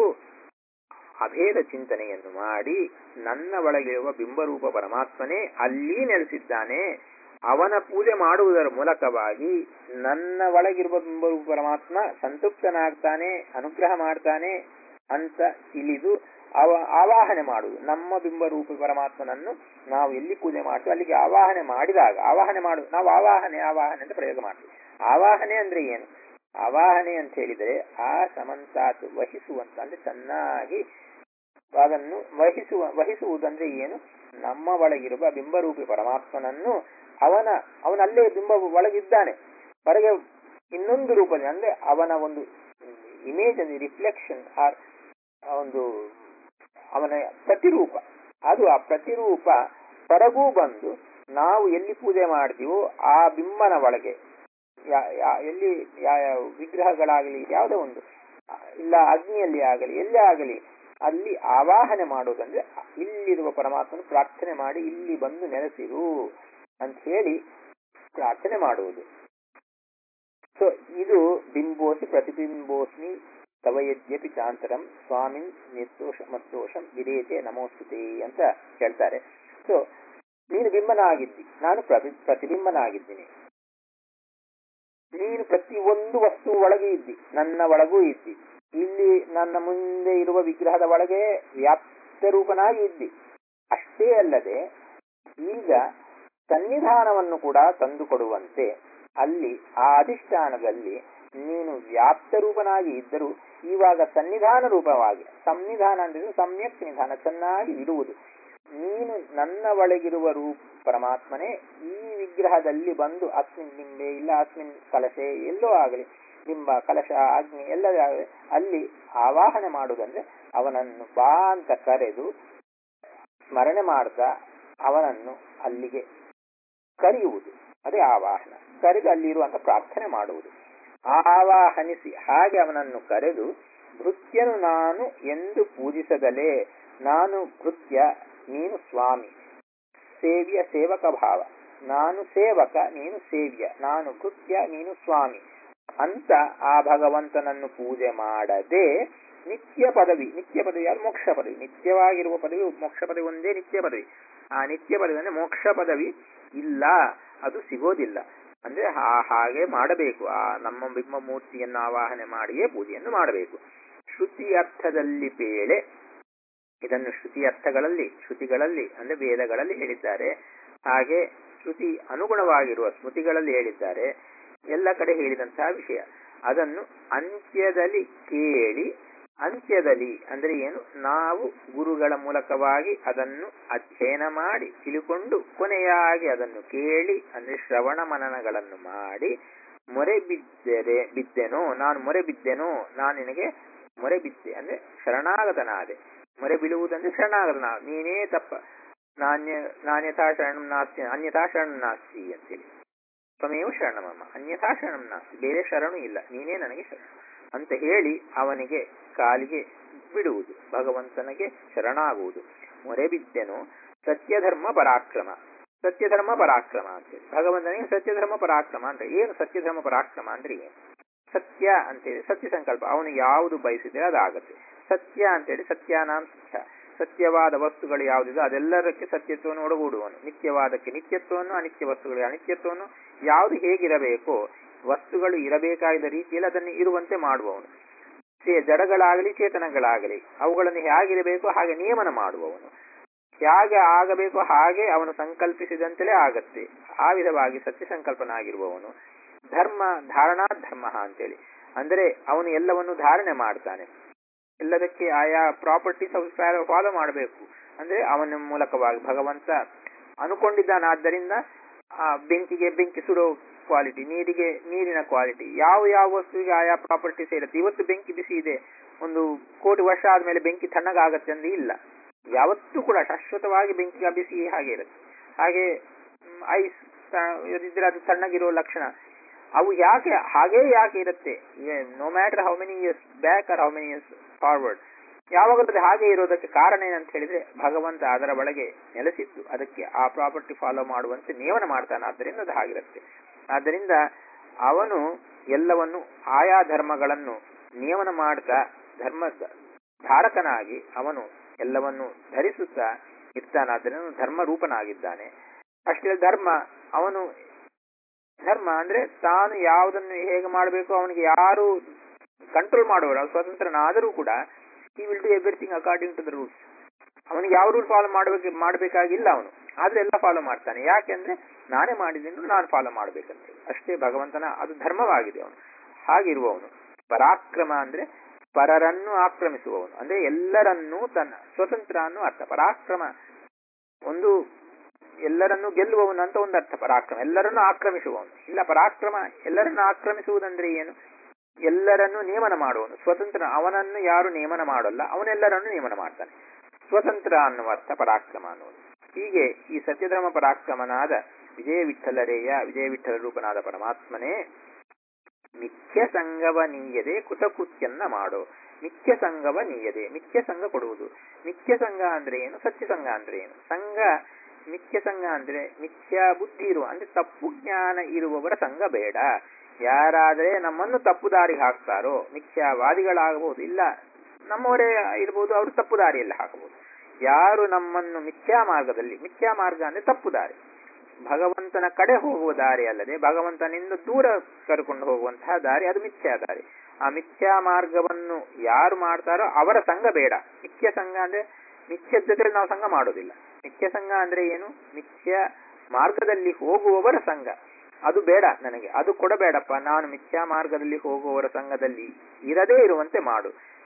S1: ಅಭೇದ ಚಿಂತನೆಯನ್ನು ಮಾಡಿ ನನ್ನ ಒಳಗಿರುವ ಬಿಂಬರೂಪ ಪರಮಾತ್ಮನೇ ಅಲ್ಲಿ ನೆಲೆಸಿದ್ದಾನೆ ಅವನ ಪೂಜೆ ಮಾಡುವುದರ ಮೂಲಕವಾಗಿ ನನ್ನ ಒಳಗಿರುವ ಬಿಂಬರೂಪ ಪರಮಾತ್ಮ ಸಂತೃಪ್ತನಾಗ್ತಾನೆ ಅನುಗ್ರಹ ಮಾಡ್ತಾನೆ ಅಂತ ತಿಳಿದು ಅವ ಆವಾಹನೆ ಮಾಡುವುದು ನಮ್ಮ ಬಿಂಬರೂಪ ಪರಮಾತ್ಮನನ್ನು ನಾವು ಎಲ್ಲಿ ಪೂಜೆ ಮಾಡ್ತೀವಿ ಅಲ್ಲಿಗೆ ಆವಾಹನೆ ಮಾಡಿದಾಗ ಆವಾಹನೆ ಮಾಡು ನಾವು ಆವಾಹನೆ ಆವಾಹನೆ ಅಂತ ಪ್ರಯೋಗ ಮಾಡ್ತೀವಿ ಆವಾಹನೆ ಅಂದ್ರೆ ಏನು ಆವಾಹನೆ ಅಂತ ಹೇಳಿದರೆ ಆ ಸಮಂತಾತ್ ವಹಿಸುವಂತ ಅಂದ್ರೆ ಚೆನ್ನಾಗಿ ಅದನ್ನು ವಹಿಸುವ ವಹಿಸುವುದಂದ್ರೆ ಏನು ನಮ್ಮ ಒಳಗಿರುವ ಬಿಂಬರೂಪಿ ಪರಮಾತ್ಮನನ್ನು ಅವನ ಅವನಲ್ಲೇ ಬಿಂಬ ಒಳಗಿದ್ದಾನೆ ಹೊರಗೆ ಇನ್ನೊಂದು ರೂಪದಲ್ಲಿ ಅಂದ್ರೆ ಅವನ ಒಂದು ಇಮೇಜ್ ಅಂದ್ರೆ ರಿಫ್ಲೆಕ್ಷನ್ ಆರ್ ಒಂದು ಅವನ ಪ್ರತಿರೂಪ ಅದು ಆ ಪ್ರತಿರೂಪ ಹೊರಗೂ ಬಂದು ನಾವು ಎಲ್ಲಿ ಪೂಜೆ ಮಾಡ್ತೀವೋ ಆ ಬಿಂಬನ ಒಳಗೆ ಯಾ- ಯಾ- ಎಲ್ಲಿ ಯಾ- ಯಾವ ವಿಗ್ರಹಗಳಾಗಲಿ ಯಾವುದೋ ಒಂದು ಆ, ಇಲ್ಲ ಅಗ್ನಿಯಲ್ಲಿ ಆಗಲಿ ಎಲ್ಲೇ ಆಗಲಿ ಅಲ್ಲಿ ಆವಾಹನೆ ಮಾಡೋದಂದ್ರೆ ಇಲ್ಲಿರುವ ಪರಮಾತ್ಮನ ಪ್ರಾರ್ಥನೆ ಮಾಡಿ ಇಲ್ಲಿ ಬಂದು ನೆಲೆಸಿರು ಅಂತ ಹೇಳಿ ಪ್ರಾರ್ಥನೆ ಮಾಡುವುದು ಸೊ ಇದು ಬಿಂಬೋಸಿ ಪ್ರತಿಬಿಂಬೋಸ್ಮಿ ತವ ಯದ್ಯಪಿ ಚಾಂತರಂ ಸ್ವಾಮಿನ್ ನಿರ್ದೋಷ ಮದ್ದೋಷಂ ವಿರೇತೆ ನಮೋಸ್ತುತೆ ಅಂತ ಹೇಳ್ತಾರೆ ಸೊ ನೀನು ಬಿಂಬನಾಗಿದ್ದಿ ನಾನು ಪ್ರತಿ ಪ್ರತಿಬಿಂಬನಾಗಿದ್ದೀನಿ ನೀನು ಪ್ರತಿಯೊಂದು ವಸ್ತು ಒಳಗೆ ಇದ್ದಿ ನನ್ನ ಒಳಗೂ ಇದ್ದಿ ಇಲ್ಲಿ ನನ್ನ ಮುಂದೆ ಇರುವ ವಿಗ್ರಹದ ಒಳಗೆ ವ್ಯಾಪ್ತ ರೂಪನಾಗಿ ಇದ್ದಿ ಅಷ್ಟೇ ಅಲ್ಲದೆ ಈಗ ಸನ್ನಿಧಾನವನ್ನು ಕೂಡ ತಂದುಕೊಡುವಂತೆ ಅಲ್ಲಿ ಆ ಅಧಿಷ್ಠಾನದಲ್ಲಿ ನೀನು ವ್ಯಾಪ್ತ ರೂಪನಾಗಿ ಇದ್ದರೂ ಇವಾಗ ಸನ್ನಿಧಾನ ರೂಪವಾಗಿ ಸನ್ನಿಧಾನ ಅಂದ್ರೆ ಸಮ್ಯಕ್ ನಿಧಾನ ಚೆನ್ನಾಗಿ ಇರುವುದು ನೀನು ನನ್ನ ಒಳಗಿರುವ ರೂಪ ಪರಮಾತ್ಮನೇ ಈ ವಿಗ್ರಹದಲ್ಲಿ ಬಂದು ಅಸ್ಮಿನ್ ನಿಂಬೆ ಇಲ್ಲ ಅಸ್ಮಿನ್ ಕಲಶೆ ಎಲ್ಲೋ ಆಗಲಿ ನಿಂಬ ಕಲಶ ಅಗ್ನಿ ಎಲ್ಲದೇ ಆಗಲಿ ಅಲ್ಲಿ ಆವಾಹನೆ ಮಾಡುವುದಂದ್ರೆ ಅವನನ್ನು ಬಾ ಅಂತ ಕರೆದು ಸ್ಮರಣೆ ಮಾಡ್ತಾ ಅವನನ್ನು ಅಲ್ಲಿಗೆ ಕರೆಯುವುದು ಅದೇ ಆವಾಹನ ಕರೆದು ಅಲ್ಲಿರುವಂತ ಪ್ರಾರ್ಥನೆ ಮಾಡುವುದು ಆವಾಹನಿಸಿ ಹಾಗೆ ಅವನನ್ನು ಕರೆದು ಭೃತ್ಯನು ನಾನು ಎಂದು ಪೂಜಿಸದಲೇ ನಾನು ಭೃತ್ಯ ನೀನು ಸ್ವಾಮಿ ಸೇವ್ಯ ಸೇವಕ ಭಾವ ನಾನು ಸೇವಕ ನೀನು ಸೇವ್ಯ ನಾನು ಭೃತ್ಯ ನೀನು ಸ್ವಾಮಿ ಅಂತ ಆ ಭಗವಂತನನ್ನು ಪೂಜೆ ಮಾಡದೆ ನಿತ್ಯ ಪದವಿ ನಿತ್ಯ ಪದವಿ ಯಾರು ಮೋಕ್ಷ ಪದವಿ ನಿತ್ಯವಾಗಿರುವ ಪದವಿ ಮೋಕ್ಷ ಪದವಿ ಒಂದೇ ನಿತ್ಯ ಪದವಿ ಆ ನಿತ್ಯ ಪದವಿ ಅಂದ್ರೆ ಮೋಕ್ಷ ಪದವಿ ಇಲ್ಲ ಅದು ಸಿಗೋದಿಲ್ಲ ಅಂದ್ರೆ ಹಾಗೆ ಮಾಡಬೇಕು ಆ ನಮ್ಮ ಬಿಂಬ ಮೂರ್ತಿಯನ್ನು ಆವಾಹನೆ ಮಾಡಿಯೇ ಪೂಜೆಯನ್ನು ಮಾಡಬೇಕು ಶ್ರುತಿ ಅರ್ಥದಲ್ಲಿ ಬೇಳೆ ಇದನ್ನು ಶ್ರುತಿ ಅರ್ಥಗಳಲ್ಲಿ ಶ್ರುತಿಗಳಲ್ಲಿ ಅಂದ್ರೆ ವೇದಗಳಲ್ಲಿ ಹೇಳಿದ್ದಾರೆ ಹಾಗೆ ಶ್ರುತಿ ಅನುಗುಣವಾಗಿರುವ ಸ್ಮೃತಿಗಳಲ್ಲಿ ಹೇಳಿದ್ದಾರೆ ಎಲ್ಲ ಕಡೆ ಹೇಳಿದಂತಹ ವಿಷಯ ಅದನ್ನು ಅಂತ್ಯದಲ್ಲಿ ಕೇಳಿ ಅಂತ್ಯದಲ್ಲಿ ಅಂದ್ರೆ ಏನು ನಾವು ಗುರುಗಳ ಮೂಲಕವಾಗಿ ಅದನ್ನು ಅಧ್ಯಯನ ಮಾಡಿ ತಿಳ್ಕೊಂಡು ಕೊನೆಯಾಗಿ ಅದನ್ನು ಕೇಳಿ ಅಂದ್ರೆ ಶ್ರವಣ ಮನನಗಳನ್ನು ಮಾಡಿ ಮೊರೆ ಬಿದ್ದರೆ ಬಿದ್ದೆನೋ ನಾನು ಮೊರೆ ಬಿದ್ದೆನೋ ನಾನು ನಿನಗೆ ಮೊರೆ ಬಿದ್ದೆ ಅಂದ್ರೆ ಶರಣಾಗತನಾದೆ ಮೊರೆ ಬೀಳುವುದಂದ್ರೆ ಶರಣಾಗತನ ನೀನೇ ತಪ್ಪ ನಾಣ್ಯ ನಾಣ್ಯಥಾ ಶರಣಂ ನಾಸ್ತಿ ಅನ್ಯಥಾ ಶರಣಂ ನಾಸ್ತಿ ಅಂತೇಳಿ ತ್ವಮೇವ ಶರಣಮಮ್ಮ ಅನ್ಯಥಾ ಶರಣಂ ನಾಸ್ತಿ ಬೇರೆ ಶರಣು ಇಲ್ಲ ನೀನೇ ನನಗೆ ಶರಣ ಅಂತ ಹೇಳಿ ಅವನಿಗೆ ಕಾಲಿಗೆ ಬಿಡುವುದು ಭಗವಂತನಿಗೆ ಶರಣಾಗುವುದು ಮೊರೆ ಬಿದ್ದೆನು ಸತ್ಯಧರ್ಮ ಪರಾಕ್ರಮ ಸತ್ಯಧರ್ಮ ಪರಾಕ್ರಮ ಅಂತೇಳಿ ಭಗವಂತನಿಗೆ ಸತ್ಯಧರ್ಮ ಪರಾಕ್ರಮ ಅಂದ್ರೆ ಏನು ಸತ್ಯಧರ್ಮ ಪರಾಕ್ರಮ ಅಂದ್ರೆ ಏನು ಸತ್ಯ ಅಂತೇಳಿ ಸತ್ಯ ಸಂಕಲ್ಪ ಅವನು ಯಾವುದು ಬಯಸಿದ್ರೆ ಅದಾಗತ್ತೆ ಸತ್ಯ ಅಂತೇಳಿ ಸತ್ಯಾನಾಂ ಸತ್ಯ ಸತ್ಯವಾದ ವಸ್ತುಗಳು ಯಾವುದಿದೆ ಅದೆಲ್ಲದಕ್ಕೆ ಸತ್ಯತ್ವವನ್ನು ಒಡಗೂಡುವನು ನಿತ್ಯವಾದಕ್ಕೆ ನಿತ್ಯತ್ವವನ್ನು ಅನಿತ್ಯ ವಸ್ತುಗಳಿಗೆ ಅನಿತ್ಯತ್ವವನ್ನು ಯಾವುದು ಹೇಗಿರಬೇಕೋ ವಸ್ತುಗಳು ಇರಬೇಕಾದ ರೀತಿಯಲ್ಲಿ ಅದನ್ನು ಇರುವಂತೆ ಮಾಡುವವನು ಜಡಗಳಾಗಲಿ ಚೇತನಗಳಾಗಲಿ ಅವುಗಳನ್ನು ಹೇಗಿರಬೇಕೋ ಹಾಗೆ ನಿಯಮನ ಮಾಡುವವನು ಹೇಗೆ ಆಗಬೇಕೋ ಹಾಗೆ ಅವನು ಸಂಕಲ್ಪಿಸಿದಂತೆಲೇ ಆಗತ್ತೆ ಆ ವಿಧವಾಗಿ ಸತ್ಯ ಸಂಕಲ್ಪನಾಗಿರುವವನು ಧರ್ಮ ಧಾರಣಾ ಧರ್ಮ ಅಂತೇಳಿ ಅಂದರೆ ಅವನು ಎಲ್ಲವನ್ನು ಧಾರಣೆ ಮಾಡ್ತಾನೆ ಎಲ್ಲದಕ್ಕೆ ಆಯಾ ಪ್ರಾಪರ್ಟೀಸ್ ಫಾಲೋ ಮಾಡಬೇಕು ಅಂದ್ರೆ ಅವನ ಮೂಲಕವಾಗಿ ಭಗವಂತ ಅನುಕೊಂಡಿದ್ದಾನಾದ್ದರಿಂದ ಆ ಬೆಂಕಿಗೆ ಬೆಂಕಿ ಸುಡೋ ಕ್ವಾಲಿಟಿ ನೀರಿಗೆ ನೀರಿನ ಕ್ವಾಲಿಟಿ ಯಾವ ಯಾವ ವಸ್ತುವಿಗೆ ಆಯಾ ಪ್ರಾಪರ್ಟೀಸ್ ಇರುತ್ತೆ ಇವತ್ತು ಬೆಂಕಿ ಬಿಸಿ ಇದೆ ಒಂದು ಕೋಟಿ ವರ್ಷ ಆದ್ಮೇಲೆ ಬೆಂಕಿ ತಣ್ಣಗಾಗತ್ತೆ ಅಂದ್ರೆ ಇಲ್ಲ ಯಾವತ್ತೂ ಕೂಡ ಶಾಶ್ವತವಾಗಿ ಬೆಂಕಿ ಬಿಸಿ ಹಾಗೆ ಇರುತ್ತೆ ಹಾಗೆ ಐಸ್ ಇದ್ರೆ ಅದು ತಣ್ಣಗಿರೋ ಲಕ್ಷಣ ಅವು ಯಾಕೆ ಹಾಗೇ ಯಾಕೆ ಇರುತ್ತೆ no matter how many years back or how many years forward ಯಾವಾಗಲೂ ಹಾಗೆ ಇರೋದಕ್ಕೆ ಕಾರಣ ಏನಂತ ಹೇಳಿದ್ರೆ ಭಗವಂತ ಅದರ ಒಳಗೆ ನೆಲೆಸಿದ್ದು ಅದಕ್ಕೆ ಆ ಪ್ರಾಪರ್ಟಿ ಫಾಲೋ ಮಾಡುವಂತೆ ನಿಯಮನ ಮಾಡ್ತಾನೆ ಆದ್ದರಿಂದ ಅದು ಹಾಗಿರುತ್ತೆ ಆದ್ದರಿಂದ ಅವನು ಎಲ್ಲವನ್ನು ಆಯಾ ಧರ್ಮಗಳನ್ನು ನಿಯಮನ ಮಾಡ್ತಾ ಧರ್ಮ ಧಾರಕನಾಗಿ ಅವನು ಎಲ್ಲವನ್ನು ಧರಿಸುತ್ತಾ ಇರ್ತಾನಾದ್ದರಿಂದ ಧರ್ಮ ರೂಪನಾಗಿದ್ದಾನೆ ಅಷ್ಟೇ ಧರ್ಮ ಅವನು ಧರ್ಮ ಅಂದ್ರೆ ತಾನು ಯಾವುದನ್ನು ಹೇಗೆ ಮಾಡಬೇಕು ಅವನಿಗೆ ಯಾರು ಕಂಟ್ರೋಲ್ ಮಾಡುವರು ಸ್ವತಂತ್ರನಾದರೂ ಕೂಡ he will do everything according to the rules ಅವನಿಗೆ ಯಾವ ರೂಲ್ ಫಾಲೋ ಮಾಡಬೇಕು ಮಾಡಬೇಕಾಗಿಲ್ಲ ಅವನು ಆದ್ರೆ ಎಲ್ಲ ಫಾಲೋ ಮಾಡ್ತಾನೆ ಯಾಕೆಂದ್ರೆ ನಾನೇ ಮಾಡಿದ್ದೀನಿ ನಾನು ಫಾಲೋ ಮಾಡ್ಬೇಕಂತ ಅಷ್ಟೇ ಭಗವಂತನ ಅದು ಧರ್ಮವಾಗಿದೆ ಅವನು ಹಾಗಿರುವವನು ಪರಾಕ್ರಮ ಅಂದ್ರೆ ಪರರನ್ನು ಆಕ್ರಮಿಸುವವನು ಅಂದ್ರೆ ಎಲ್ಲರನ್ನೂ ತನ್ನ ಸ್ವತಂತ್ರ ಅನ್ನೋ ಅರ್ಥ ಪರಾಕ್ರಮ ಒಂದು ಎಲ್ಲರನ್ನೂ ಗೆಲ್ಲುವವನು ಅಂತ ಒಂದು ಅರ್ಥ ಪರಾಕ್ರಮ ಎಲ್ಲರನ್ನೂ ಆಕ್ರಮಿಸುವವನು ಇಲ್ಲ ಪರಾಕ್ರಮ ಎಲ್ಲರನ್ನು ಆಕ್ರಮಿಸುವುದಂದ್ರೆ ಏನು ಎಲ್ಲರನ್ನೂ ನಿಯಮನ ಮಾಡುವನು ಸ್ವತಂತ್ರ ಅವನನ್ನು ಯಾರು ನಿಯಮನ ಮಾಡೋಲ್ಲ ಅವನೆಲ್ಲರನ್ನು ನಿಯಮನ ಮಾಡ್ತಾನೆ ಸ್ವತಂತ್ರ ಅನ್ನುವ ಅರ್ಥ ಪರಾಕ್ರಮ ಅನ್ನುವುದು ಹೀಗೆ ಈ ಸತ್ಯಧರ್ಮ ಪರಾಕ್ರಮನಾದ ವಿಜಯ ವಿಠಲರೇಯ ವಿಜಯ ವಿಠಲ ರೂಪನಾದ ಪರಮಾತ್ಮನೇ ಮಿಥ್ಯ ಸಂಗವ ನೀಯದೆ ಕೃತಕೃತ್ಯನ್ನ ಮಾಡೋ ಮಿಥ್ಯ ಸಂಘವ ನೀಯದೆ ಮಿಥ್ಯ ಸಂಘ ಕೊಡುವುದು ಮಿಥ್ಯ ಸಂಘ ಅಂದ್ರೆ ಏನು ಸತ್ಯ ಸಂಘ ಅಂದ್ರೆ ಏನು ಸಂಘ ಮಿಥ್ಯ ಸಂಘ ಅಂದ್ರೆ ಮಿಥ್ಯ ಬುದ್ಧಿ ಇರುವ ಅಂದ್ರೆ ತಪ್ಪು ಜ್ಞಾನ ಇರುವವರ ಸಂಘ ಬೇಡ ಯಾರಾದ್ರೆ ನಮ್ಮನ್ನು ತಪ್ಪು ದಾರಿಗೆ ಹಾಕ್ತಾರೋ ಮಿಥ್ಯಾವಾದಿಗಳಾಗಬಹುದು ಇಲ್ಲ ನಮ್ಮವರೇ ಇರಬಹುದು ಅವರು ತಪ್ಪು ದಾರಿಯಲ್ಲಿ ಹಾಕಬಹುದು ಯಾರು ನಮ್ಮನ್ನು ಮಿಥ್ಯಾ ಮಾರ್ಗದಲ್ಲಿ ಮಿಥ್ಯಾ ಮಾರ್ಗ ಅಂದ್ರೆ ತಪ್ಪು ದಾರಿ ಭಗವಂತನ ಕಡೆ ಹೋಗುವ ದಾರಿ ಅಲ್ಲದೆ ಭಗವಂತನಿಂದ ದೂರ ಕರ್ಕೊಂಡು ಹೋಗುವಂತಹ ದಾರಿ ಅದು ಮಿಥ್ಯಾ ದಾರಿ ಆ ಮಿಥ್ಯಾ ಮಾರ್ಗವನ್ನು ಯಾರು ಮಾಡ್ತಾರೋ ಅವರ ಸಂಘ ಬೇಡ ಮಿಥ್ಯ ಸಂಘ ಅಂದ್ರೆ ಮಿಥ್ಯ ಜೊತೆಲಿ ನಾವು ಸಂಘ ಮಾಡೋದಿಲ್ಲ ಮಿಥ್ಯ ಸಂಘ ಅಂದ್ರೆ ಏನು ಮಿಥ್ಯ ಮಾರ್ಗದಲ್ಲಿ ಹೋಗುವವರ ಸಂಘ ಅದು ಬೇಡ ನನಗೆ ಅದು ಕೊಡಬೇಡಪ್ಪ ನಾನು ಮಿಥ್ಯಾ ಮಾರ್ಗದಲ್ಲಿ ಹೋಗುವವರ ಸಂಘದಲ್ಲಿ ಇರದೇ ಇರುವಂತೆ ಮಾಡು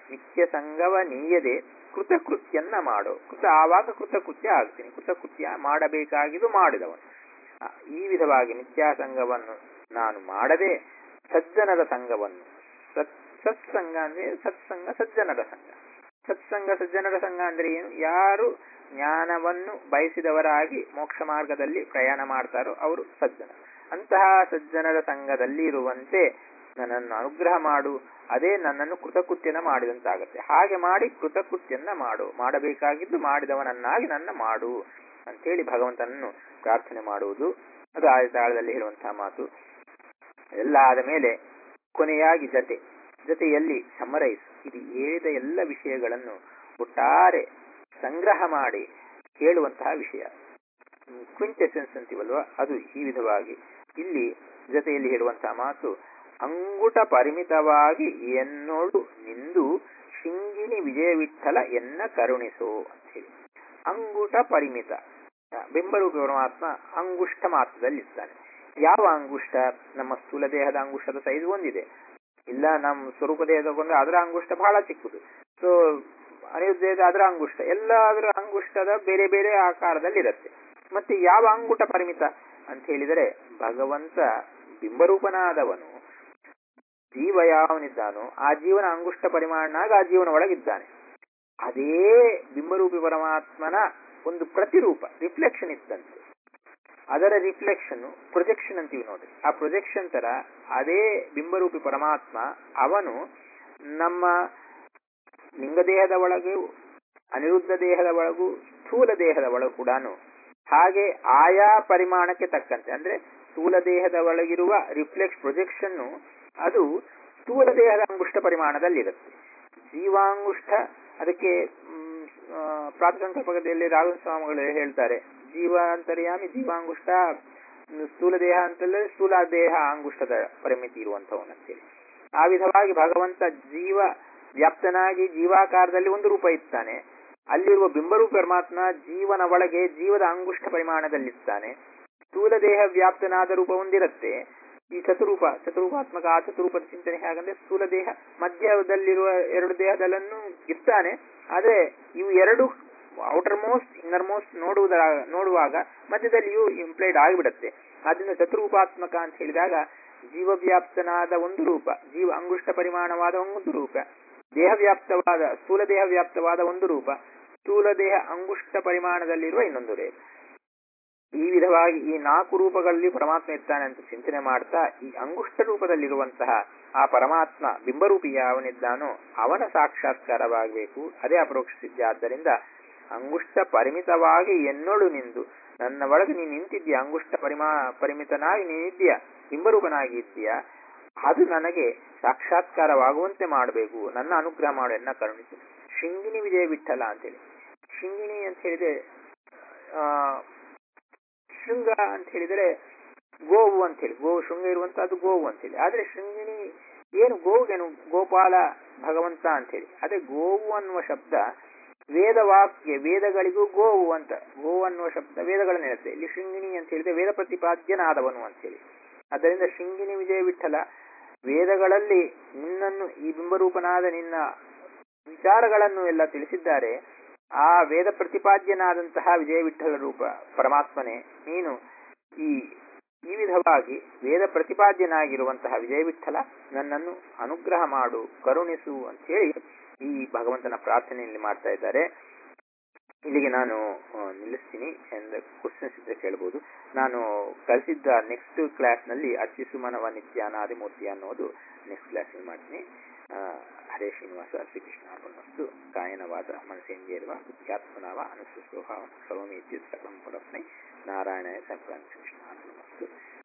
S1: ನಿತ್ಯ ಸಂಗವ ನೀಯದೆ ಕೃತಕೃತ್ಯನ್ನ ಮಾಡು ಕೃತ ಆವಾಗ ಕೃತಕೃತ್ಯ ಆಗ್ತೀನಿ ಕೃತಕೃತ್ಯ ಮಾಡಬೇಕಾಗಿದ್ದು ಮಾಡಿದವನು ಆ, ಈ ವಿಧವಾಗಿ ನಿತ್ಯಾಸಂಗವನ್ನು ನಾನು ಮಾಡದೆ ಸಜ್ಜನರ ಸಂಘವನ್ನು ಸತ್ ಸತ್ಸಂಗ ಅಂದ್ರೆ ಸತ್ಸಂಗ ಸಜ್ಜನರ ಸಂಘ ಸತ್ಸಂಗ ಸಜ್ಜನರ ಸಂಘ ಅಂದ್ರೆ ಏನು ಯಾರು ಜ್ಞಾನವನ್ನು ಬಯಸಿದವರಾಗಿ ಮೋಕ್ಷ ಮಾರ್ಗದಲ್ಲಿ ಪ್ರಯಾಣ ಮಾಡ್ತಾರೋ ಅವರು ಸಜ್ಜನ ಅಂತಹ ಸಜ್ಜನರ ಸಂಘದಲ್ಲಿ ಇರುವಂತೆ ನನ್ನನ್ನು ಅನುಗ್ರಹ ಮಾಡು ಅದೇ ನನ್ನನ್ನು ಕೃತಕೃತ್ಯನ ಮಾಡಿದಂತಾಗತ್ತೆ ಹಾಗೆ ಮಾಡಿ ಕೃತಕೃತ್ಯನ್ನ ಮಾಡು ಮಾಡಬೇಕಾಗಿದ್ದು ಮಾಡಿದವನನ್ನಾಗಿ ನನ್ನ ಮಾಡು ಅಂತೇಳಿ ಭಗವಂತನನ್ನು ಪ್ರಾರ್ಥನೆ ಮಾಡುವುದು ಅದು ಆದ ತಾಳದಲ್ಲಿ ಹೇಳುವಂತಹ ಮಾತು ಎಲ್ಲ ಆದ ಮೇಲೆ ಕೊನೆಯಾಗಿ ಜತೆ ಜೊತೆಯಲ್ಲಿ ಸಮರೈಸ್ ಇದು ಹೇಳಿದ ಎಲ್ಲ ವಿಷಯಗಳನ್ನು ಒಟ್ಟಾರೆ ಸಂಗ್ರಹ ಮಾಡಿ ಹೇಳುವಂತಹ ವಿಷಯ ಕ್ವಿಂಟೆಸೆನ್ಸ್ ಅಂತೀವಲ್ವ ಅದು ಈ ವಿಧವಾಗಿ ಇಲ್ಲಿ ಜೊತೆಯಲ್ಲಿ ಹೇಳುವಂತಹ ಮಾತು ಅಂಗುಟ ಪರಿಮಿತವಾಗಿ ಎನ್ನೋಡು ನಿಂದು ಶಿಂಗಿನಿ ವಿಜಯ ವಿಠಲ ಎನ್ನ ಕರುಣಿಸು ಅಂತ ಹೇಳಿ ಅಂಗುಟ ಪರಿಮಿತ ಬಿಂಬರೂಪ ಪರಮಾತ್ಮ ಅಂಗುಷ್ಟ ಮಾತ್ರದಲ್ಲಿ ಇರ್ತಾನೆ ಯಾವ ಅಂಗುಷ್ಟ ನಮ್ಮ ಸ್ಥೂಲ ದೇಹದ ಅಂಗುಷ್ಟದ ಸೈಜ್ ಒಂದಿದೆ ಇಲ್ಲ ನಮ್ಮ ಸ್ವರೂಪ ದೇಹ ತಗೊಂಡ್ರೆ ಅದರ ಅಂಗುಷ್ಟ ಬಹಳ ಚಿಕ್ಕದು ಸೊ ಅನಿರುದ್ಧದ ಅದರ ಅಂಗುಷ್ಟ ಎಲ್ಲ ಅದರ ಅಂಗುಷ್ಟದ ಬೇರೆ ಬೇರೆ ಆಕಾರದಲ್ಲಿ ಇರುತ್ತೆ ಮತ್ತೆ ಯಾವ ಅಂಗುಟ ಪರಿಮಿತ ಅಂತ ಹೇಳಿದರೆ ಭಗವಂತ ಬಿಂಬರೂಪನಾದವನು ಜೀವ ಯಾವನಿದ್ದಾನೋ ಆ ಜೀವನ ಅಂಗುಷ್ಟ ಪರಿಮಾಣನಾಗ ಆ ಜೀವನ ಒಳಗಿದ್ದಾನೆ ಅದೇ ಬಿಂಬರೂಪಿ ಪರಮಾತ್ಮನ ಒಂದು ಪ್ರತಿರೂಪ ರಿಫ್ಲೆಕ್ಷನ್ ಇದ್ದಂತೆ ಅದರ ರಿಫ್ಲೆಕ್ಷನ್ ಪ್ರೊಜೆಕ್ಷನ್ ಅಂತೀವಿ ನೋಡ್ರಿ ಆ ಪ್ರೊಜೆಕ್ಷನ್ ತರ ಅದೇ ಬಿಂಬರೂಪಿ ಪರಮಾತ್ಮ ಅವನು ನಮ್ಮ ಲಿಂಗದೇಹದ ಒಳಗೂ ಅನಿರುದ್ಧ ದೇಹದ ಒಳಗೂ ಸ್ಥೂಲ ದೇಹದ ಒಳಗೂ ಕೂಡ ಹಾಗೆ ಆಯಾ ಪರಿಮಾಣಕ್ಕೆ ತಕ್ಕಂತೆ ಅಂದ್ರೆ ಸ್ಥೂಲ ದೇಹದ ಒಳಗಿರುವ ರಿಫ್ಲೆಕ್ಸ್ ಪ್ರೊಜೆಕ್ಷನ್ ಅದು ಸ್ಥೂಲ ದೇಹದ ಅಂಗುಷ್ಟ ಪರಿಮಾಣದಲ್ಲಿರುತ್ತೆ ಜೀವಾಂಗುಷ್ಟ ಅದಕ್ಕೆ ಮ್, ಆ, ಪ್ರಾತಸಂಕಲ್ಪದಲ್ಲಿ ರಾಘವ ಸ್ವಾಮಿಗಳು ಹೇಳ್ತಾರೆ ಜೀವ ಅಂತರ್ಯಾಮಿ ಜೀವಾಂಗುಷ್ಟ ಮ್, ಸ್ಥೂಲ ದೇಹ ಅಂತಂದ್ರೆ ಸ್ಥೂಲ ದೇಹ ಅಂಗುಷ್ಟದ ಪರಿಮಿತಿ ಇರುವಂತವನಂತೇಳಿ ಆ ವಿಧವಾಗಿ ಭಗವಂತ ಜೀವ ವ್ಯಾಪ್ತನಾಗಿ ಜೀವಾಕಾರದಲ್ಲಿ ಒಂದು ರೂಪ ಇರ್ತಾನೆ ಅಲ್ಲಿರುವ ಬಿಂಬರೂಪ ಪರಮಾತ್ಮ ಜೀವನ ಒಳಗೆ ಜೀವದ ಅಂಗುಷ್ಟ ಪರಿಮಾಣದಲ್ಲಿರ್ತಾನೆ ಸ್ಥೂಲ ದೇಹ ವ್ಯಾಪ್ತನಾದ ರೂಪ ಒಂದಿರುತ್ತೆ ಈ ಚತುರೂಪ ಚತುರೂಪಾತ್ಮಕ ಆ ಚತುರೂಪದ ಚಿಂತನೆ ಹೇಗಂದ್ರೆ ಸ್ಥೂಲ ದೇಹ ಮಧ್ಯದಲ್ಲಿರುವ ಎರಡು ದೇಹದಲ್ಲೂ ಇರ್ತಾನೆ ಆದ್ರೆ ಇವು ಎರಡು ಔಟರ್ ಮೋಸ್ಟ್ ಇನ್ನರ್ ಮೋಸ್ಟ್ ನೋಡುವುದರ ನೋಡುವಾಗ ಮಧ್ಯದಲ್ಲಿಯೂ ಇಂಪ್ಲೈಡ್ ಆಗಿಬಿಡುತ್ತೆ ಅದರಿಂದ ಚತುರೂಪಾತ್ಮಕ ಅಂತ ಹೇಳಿದಾಗ ಜೀವವ್ಯಾಪ್ತನಾದ ಒಂದು ರೂಪ ಜೀವ ಅಂಗುಷ್ಟ ಪರಿಮಾಣವಾದ ಒಂದು ರೂಪ ದೇಹ ವ್ಯಾಪ್ತವಾದ ಸ್ಥೂಲ ದೇಹ ವ್ಯಾಪ್ತವಾದ ಒಂದು ರೂಪ ಸ್ಥೂಲ ದೇಹ ಅಂಗುಷ್ಟ ಪರಿಮಾಣದಲ್ಲಿರುವ ಇನ್ನೊಂದು ರೂಪ ಈ ವಿಧವಾಗಿ ಈ ನಾಲ್ಕು ರೂಪಗಳಲ್ಲಿ ಪರಮಾತ್ಮ ಇರ್ತಾನೆ ಅಂತ ಚಿಂತನೆ ಮಾಡ್ತಾ ಈ ಅಂಗುಷ್ಟ ರೂಪದಲ್ಲಿರುವಂತಹ ಆ ಪರಮಾತ್ಮ ಬಿಂಬರೂಪಿ ಯಾವನಿದ್ದಾನೋ ಅವನ ಸಾಕ್ಷಾತ್ಕಾರವಾಗಬೇಕು ಅದೇ ಅಪರೋಕ್ಷ ಸಿದ್ಧಿ ಆದ್ದರಿಂದ ಅಂಗುಷ್ಟ ಪರಿಮಿತವಾಗಿ ಎನ್ನೋಳು ನಿಂದು ನನ್ನ ಒಳಗೆ ನೀನು ನಿಂತಿದ್ದೀಯ ಅಂಗುಷ್ಟ ಪರಿಮಾ ಪರಿಮಿತನಾಗಿ ನೀನಿದ್ದೀಯ ಬಿಂಬರೂಪನಾಗಿ ಇದ್ದೀಯ ಅದು ನನಗೆ ಸಾಕ್ಷಾತ್ಕಾರವಾಗುವಂತೆ ಮಾಡಬೇಕು ನನ್ನ ಅನುಗ್ರಹ ಮಾಡು ಎನ್ನ ಕರುಣಿಸು ಶೃಂಗಿನಿ ವಿಜಯ ವಿಠಲ ಅಂತೇಳಿ ಶೃಂಗಿನಿ ಅಂತ ಹೇಳಿದ್ರೆ ಆ ಶೃಂಗ ಅಂತ ಹೇಳಿದರೆ ಗೋವು ಅಂತ ಹೇಳಿ ಗೋವು ಶೃಂಗ ಇರುವಂತಹದ್ದು ಗೋವು ಅಂತ ಹೇಳಿ ಆದ್ರೆ ಶೃಂಗಿಣಿ ಏನು ಗೋವುಗೇನು ಗೋಪಾಲ ಭಗವಂತ ಅಂತ ಹೇಳಿ ಅದೇ ಗೋವು ಅನ್ನುವ ಶಬ್ದ ವೇದ ವಾಕ್ಯ ವೇದಗಳಿಗೂ ಗೋವು ಅಂತ ಗೋವು ಅನ್ನುವ ಶಬ್ದ ವೇದಗಳನ್ನು ಹೇಳುತ್ತೆ ಇಲ್ಲಿ ಶೃಂಗಿಣಿ ಅಂತ ಹೇಳಿದ್ರೆ ವೇದ ಪ್ರತಿಪಾದ್ಯನಾದವನು ಅಂತ ಹೇಳಿ ಆದ್ದರಿಂದ ಶೃಂಗಿಣಿ ವಿಜಯ ವಿಠಲ ವೇದಗಳಲ್ಲಿ ನಿನ್ನನ್ನು ಈ ಬಿಂಬರೂಪನಾದ ನಿನ್ನ ವಿಚಾರಗಳನ್ನು ಎಲ್ಲ ತಿಳಿಸಿದ್ದಾರೆ ಆ ವೇದ ಪ್ರತಿಪಾದ್ಯನಾದಂತಹ ವಿಜಯ ವಿಠಲ ರೂಪ ಪರಮಾತ್ಮನೇ ನೀನು ಈ ಈ ವಿಧವಾಗಿ ವೇದ ಪ್ರತಿಪಾದ್ಯನಾಗಿರುವಂತಹ ವಿಜಯ ವಿಠಲ ನನ್ನನ್ನು ಅನುಗ್ರಹ ಮಾಡು ಕರುಣಿಸು ಅಂತ ಹೇಳಿ ಈ ಭಗವಂತನ ಪ್ರಾರ್ಥನೆಯಲ್ಲಿ ಮಾಡ್ತಾ ಇದ್ದಾರೆ ಇಲ್ಲಿಗೆ ನಾನು ಆ, ನಿಲ್ಲಿಸ್ತೀನಿ ಎಂದು ಕ್ವಶನ್ಸ್ ಇದ್ರೆ ಕೇಳಬಹುದು ನಾನು ಕಲಿಸಿದ್ದ ನೆಕ್ಸ್ಟ್ ಕ್ಲಾಸ್ ನಲ್ಲಿ ಅಚ್ಯುಸುಮನವ ನಿತ್ಯಾನಾದಿ ಮೂರ್ತಿ ಅನ್ನೋದು ನೆಕ್ಸ್ಟ್ ಕ್ಲಾಸ್ ಮಾಡ್ತೀನಿ ಆ, ಹರೇ ಶ್ರೀನಿವಾಸ ಶ್ರೀಕೃಷ್ಣ ಅರ್ಪಣಮಸ್ತು ಕಾಯನವಾದ ಮನಸೇಂದ್ರಿಯರ್ವ ಬುದ್ಧ್ಯಾತ್ಮನಾವ ಅನುಸೃಷ್ಟೋಭಾವ ಸರ್ವಮೇತ್ಯುತ್ ಸಕಲಂ ಪರಸ್ಮೈ ನಾರಾಯಣಾಯ ಸರ್ವಾನ್ ಶ್ರೀಕೃಷ್ಣ ಅರ್ಪಣಮಸ್ತು